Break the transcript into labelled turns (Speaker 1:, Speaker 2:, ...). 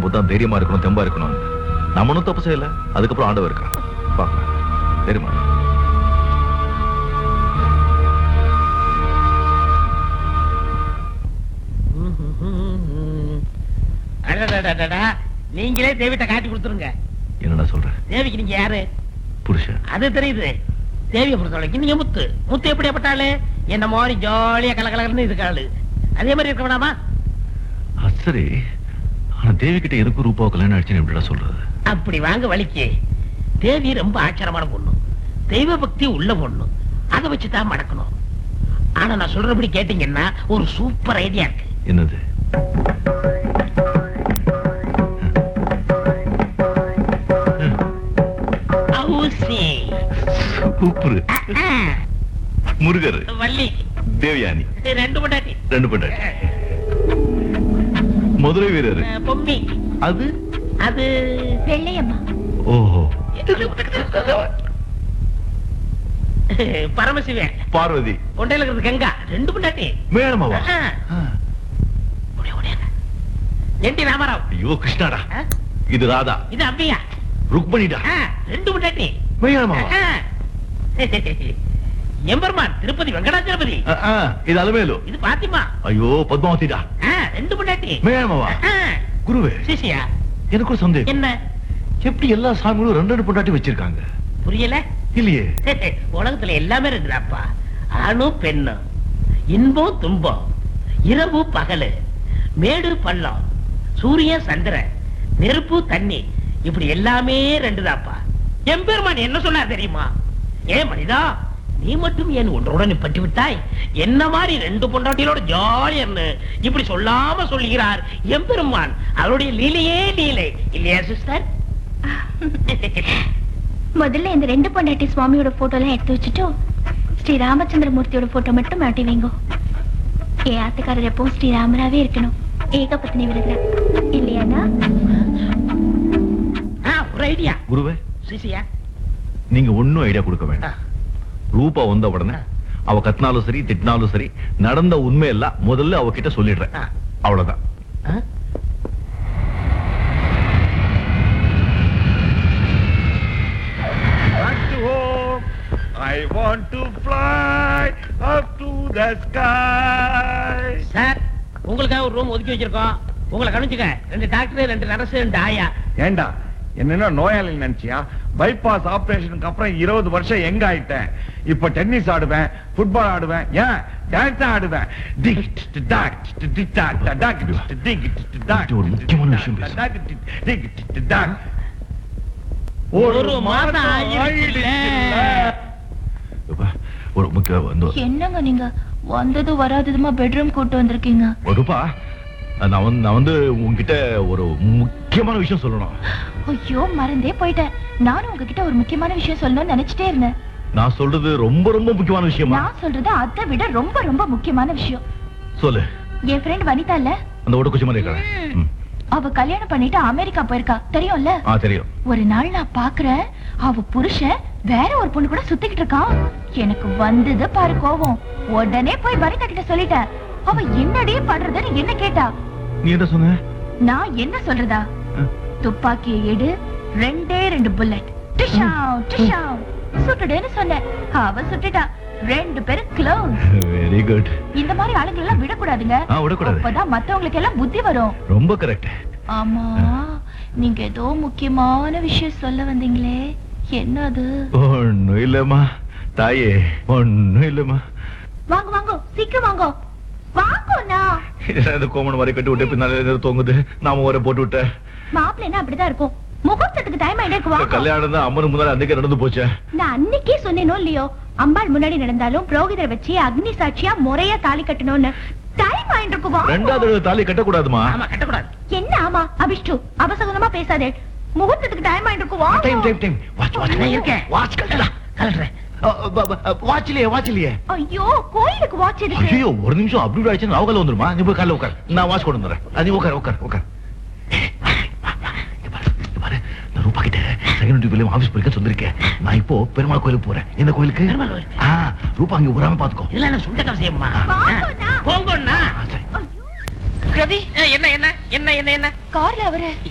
Speaker 1: நம்ம தான் தைரியமா இருக்கணும் தெம்பா இருக்கணும் நம்ம ஒன்றும் தப்பு செய்யல அதுக்கப்புறம் ஆண்டவர் இருக்கான் பார்க்கலாம் தெரியுமா
Speaker 2: அடடடடடா. நீங்களே தேவிட்ட காட்டி கொடுத்துருங்க
Speaker 1: என்னடா சொல்ற
Speaker 2: தேவிக்கு நீங்க யாரு
Speaker 1: புருஷன்
Speaker 2: அது தெரியுது தேவியை பொறுத்த வரைக்கும் நீங்க முத்து முத்து எப்படியாப்பட்டாளு என்ன மாதிரி ஜாலியா கலகலன்னு இருக்காளு அதே மாதிரி இருக்க வேணாமா
Speaker 1: அது சரி ஆனா தேவி கிட்ட எதுக்கு ரூபாவை கல்யாணம் ஆயிடுச்சுன்னு எப்படிடா சொல்றது
Speaker 2: அப்படி வாங்க வலிக்கு தேவி ரொம்ப ஆச்சரியமான பொண்ணு தெய்வ பக்தி உள்ள பொண்ணு அதை வச்சுதான் மடக்கணும் ஆனா நான் சொல்றபடி கேட்டீங்கன்னா ஒரு சூப்பர் ஐடியா இருக்கு
Speaker 1: என்னது
Speaker 2: ஊசி
Speaker 1: சூப்பர் முருகர்
Speaker 2: வள்ளி
Speaker 1: தேவயானி
Speaker 2: ரெண்டு பொண்டாட்டி
Speaker 1: ரெண்டு பண்ண மதுரை வீரர்
Speaker 2: அஹ், பொம்மி
Speaker 1: அது
Speaker 2: அது
Speaker 3: வெள்ளையம்மா
Speaker 1: ஓஹோ
Speaker 2: பரமசிவன்
Speaker 1: பார்வதி
Speaker 2: கொண்டையில இருக்கிறது கங்கா ரெண்டு பொண்டாட்டி
Speaker 1: மேடமாவா
Speaker 2: ஆஹா. ஓடி, ஓடியாங்க. என் டி ராமாராவ்
Speaker 1: ஐயோ கிருஷ்ணாடா
Speaker 2: ஆ?
Speaker 1: இது ராதா
Speaker 2: இது அப்பியா
Speaker 1: ருக்மணிடா
Speaker 2: ஆ, ரெண்டு பொண்டாட்டி
Speaker 1: மேடமாவா
Speaker 2: ஆ. எம்பெருமான் திருப்பதி வெங்கடாச்சலபதி
Speaker 1: இது அலமேலு
Speaker 2: இது பாத்திமா
Speaker 1: ஐயோ பத்மாவதிடா
Speaker 2: ஆ, ரெண்டு பொண்டாட்டி
Speaker 1: மேடமாவா
Speaker 2: ஆ,
Speaker 1: குருவே
Speaker 2: சிசியா
Speaker 1: எனக்கு ஒரு சந்தேகம்
Speaker 2: என்ன
Speaker 1: எப்படி எல்லா சாமிகளும் ரெண்டு ரெண்டு பொண்டாட்டி வச்சிருக்காங்க
Speaker 2: புரியல
Speaker 1: இல்லையே
Speaker 2: உலகத்துல எல்லாமே இருக்குதாப்பா ஆணும் பெண்ணும் இன்பம் துன்பம் இரவு பகலு மேடு பள்ளம் சூரியன் சந்திரன் நெருப்பு தண்ணி இப்படி எல்லாமே ரெண்டுதாப்பா எம்பெருமான் என்ன சொன்னார் தெரியுமா ஏ மனிதா நீ மட்டும் ஏன் ஒன்றோட நிப்பட்டு விட்டாய் என்ன மாதிரி ரெண்டு பொண்டாட்டிகளோட ஜாலியர்னு இப்படி சொல்லாம சொல்லுகிறார் எம்பெருமான் அவருடைய லீலையே லீலை இல்லையா சிஸ்டர்
Speaker 3: முதல்ல இந்த ரெண்டு பொண்டாட்டி சுவாமியோட போட்டோ எல்லாம் எடுத்து வச்சுட்டு ஸ்ரீ ராமச்சந்திர மூர்த்தியோட போட்டோ மட்டும் மாட்டி வைங்க என் ஆத்துக்காரர் எப்பவும் ஸ்ரீ ராமராவே இருக்கணும் ஏகபத்னி விருதுல இல்லையாண்ணா
Speaker 2: ஆ, ஒரு ஐடியா
Speaker 1: குருவே
Speaker 2: சிசியா
Speaker 1: நீங்க ஒண்ணும் ஐடியா கொடுக்க வேண்டாம் ரூபா வந்த உடனே அவ கத்தினாலும் சரி திட்டினாலும் சரி நடந்த உண்மையெல்லாம் முதல்ல அவகிட்ட சொல்லிடுறேன்
Speaker 2: ஆ.
Speaker 1: அவ்வளவுதான்
Speaker 2: ஆ?
Speaker 4: Back to home. I want to fly up to the sky.
Speaker 2: Sir உங்களுக்காக ஒரு ரூம் ஒதுக்கி வச்சிருக்கோம் உங்களை கவனிச்சுக்க ரெண்டு டாக்டர் ரெண்டு நர்ஸ் ரெண்டு ஆயா
Speaker 4: ஏண்டா என்ன நோயாளி நினைச்சியா பைபாஸ் ஆபரேஷனுக்கு அப்புறம் இருபது வருஷம் எங்க ஆயிட்டேன் இப்ப டென்னிஸ் ஆடுவேன் ஃபுட்பால் ஆடுவேன் ஏன் டான்ஸ் ஆடுவேன் tick tick tock tick tick tock tock tick tick tick tock
Speaker 1: ஒரு முக்கியமான விஷயம் பேசு.
Speaker 4: Tock tick tick tick tock
Speaker 2: ஒரு மாசம் ஆயிடுச்சுல்ல.
Speaker 1: இப்ப ஒரு முக்கிய வந்து
Speaker 3: என்னங்க நீங்க வந்தது வராததுமா பெட்ரூம் கூட்டு வந்திருக்கீங்க
Speaker 1: ஒரு ரூபா நான் வந்து நான் வந்து உங்ககிட்ட ஒரு முக்கியமான விஷயம் சொல்லணும்
Speaker 3: ஐயோ மறந்தே போயிட்டேன் நானும் உங்ககிட்ட ஒரு முக்கியமான விஷயம் சொல்லணும்னு நினைச்சிட்டே இருந்தேன்
Speaker 1: நான் சொல்றது ரொம்ப ரொம்ப முக்கியமான விஷயமா
Speaker 3: நான் சொல்றது அதை விட ரொம்ப ரொம்ப முக்கியமான விஷயம்
Speaker 1: சொல்லு
Speaker 3: என் ஃப்ரெண்ட் வனிதா இல்ல
Speaker 1: அந்த ஓட்ட குச்சி மாதிரி இருக்காளே. ம்.
Speaker 3: அவ கல்யாணம் பண்ணிட்டு அமெரிக்கா போயிருக்கா தெரியும்ல
Speaker 1: ஆ தெரியும்
Speaker 3: ஒரு நாள் நான் பாக்குறேன் அவ புருஷன் வேற ஒரு பொண்ணு கூட சுத்திக்கிட்டு இருக்கான் எனக்கு வந்தது பாரு கோவம் உடனே போய் வனிதா கிட்ட சொல்லிட்டேன் அவ என்னடி பண்றதுன்னு என்ன கேட்டா
Speaker 1: நீ என்ன சொன்ன
Speaker 3: நான் என்ன சொல்றதா
Speaker 1: ஆ.
Speaker 3: துப்பாக்கியை எடு ரெண்டே ரெண்டு புல்லட் டிஷாவ் டிஷாவ் சுட்டுடுன்னு சொன்னேன் அவ சுட்டுட்டா ரெண்டு பேரும் க்ளோஸ்
Speaker 1: வெரி குட்
Speaker 3: இந்த மாதிரி ஆளுங்களை எல்லாம் விடக்கூடாதுங்க
Speaker 1: ஆ, விடக்கூடாது.
Speaker 3: அப்பதான் மத்தவங்களுக்கு எல்லாம் புத்தி வரும்
Speaker 1: ரொம்ப கரெக்ட்
Speaker 3: ஆமா நீங்க ஏதோ முக்கியமான விஷயம் சொல்ல வந்தீங்களே என்னது
Speaker 1: ஒண்ணும் இல்லம்மா தாயே ஒண்ணும் இல்லம்மா
Speaker 3: வாங்க வாங்க சீக்கிரம் வாங்க வாங்கண்ணா
Speaker 1: இந்த கோமன் மாதிரி கட்டி விட்டு பின்னால ஏதோ தொங்குது நாம ஒரு போட்டு விட்டேன்
Speaker 3: மாப்பிள்ளைன்னா அப்படிதான் இருக்கும் முகூர்த்தத்துக்கு டைம் ஆயிட்டே இருக்கு வாங்க
Speaker 1: கல்யாணம் தான் அம்மனு முன்னாடி அன்னைக்கு நடந்து போச்சே
Speaker 3: நான் அன்னைக்கே சொன்னேனோ இல்லையோ அம்பாள் முன்னாடி நடந்தாலும் புரோகிதரை வச்சு அக்னி சாட்சியா முறையா தாலி கட்டணும்னு டைம் ஆயிட்டு இருக்கு வாங்க.
Speaker 1: ரெண்டாவது தடவை தாலி கட்டக்கூடாதுமா
Speaker 2: ஆமா கட்டக்கூடாது
Speaker 3: என்ன ஆமா அபிஷ்டு அபசகுனமா பேசாதே முகூர்த்தத்துக்கு டைம் ஆயிட்டு இருக்கு வாங்க.
Speaker 1: Time time time watch watch
Speaker 2: நான் இருக்கேன்.
Speaker 1: வாட்ச் கட்டலாம்
Speaker 2: கலட்டுறேன்
Speaker 1: வாட்ச் இல்லையே வாட்ச் இல்லையே
Speaker 3: ஐயோ கோயிலுக்கு வாட்ச் எதுக்கு
Speaker 1: ஐயோ ஒரு நிமிஷம் அப்படி இப்படி ஆயிடுச்சு ராவுகால வந்துருமா நீ போய் காலைல உட்கார் நான் வாட்ச் கொண்டு வந்துடுறேன் அது நீ உட்கார் உட்கார் உட்கார் இங்க பாரு, இங்க பாரு. நான் ரூபா கிட்ட செகண்ட் டியூப்லயும் ஆபீஸ் போயிருக்க சொல்லிருக்கேன் நான் இப்போ பெருமாள் கோயிலுக்கு போறேன் எந்த கோயிலுக்கு
Speaker 2: பெருமாள் கோயிலுக்கு.
Speaker 1: ஆ ரூபா அங்க வராம பாத்துக்கோ
Speaker 2: இதெல்லாம் என்ன சுண்ட கவசியம்மா
Speaker 3: வாங்கண்ணா.
Speaker 2: போங்கண்ணா
Speaker 1: ஆ, சரி
Speaker 3: ஐயோ,
Speaker 2: கதி என்ன என்ன என்ன என்ன என்ன
Speaker 3: கார்ல அவரு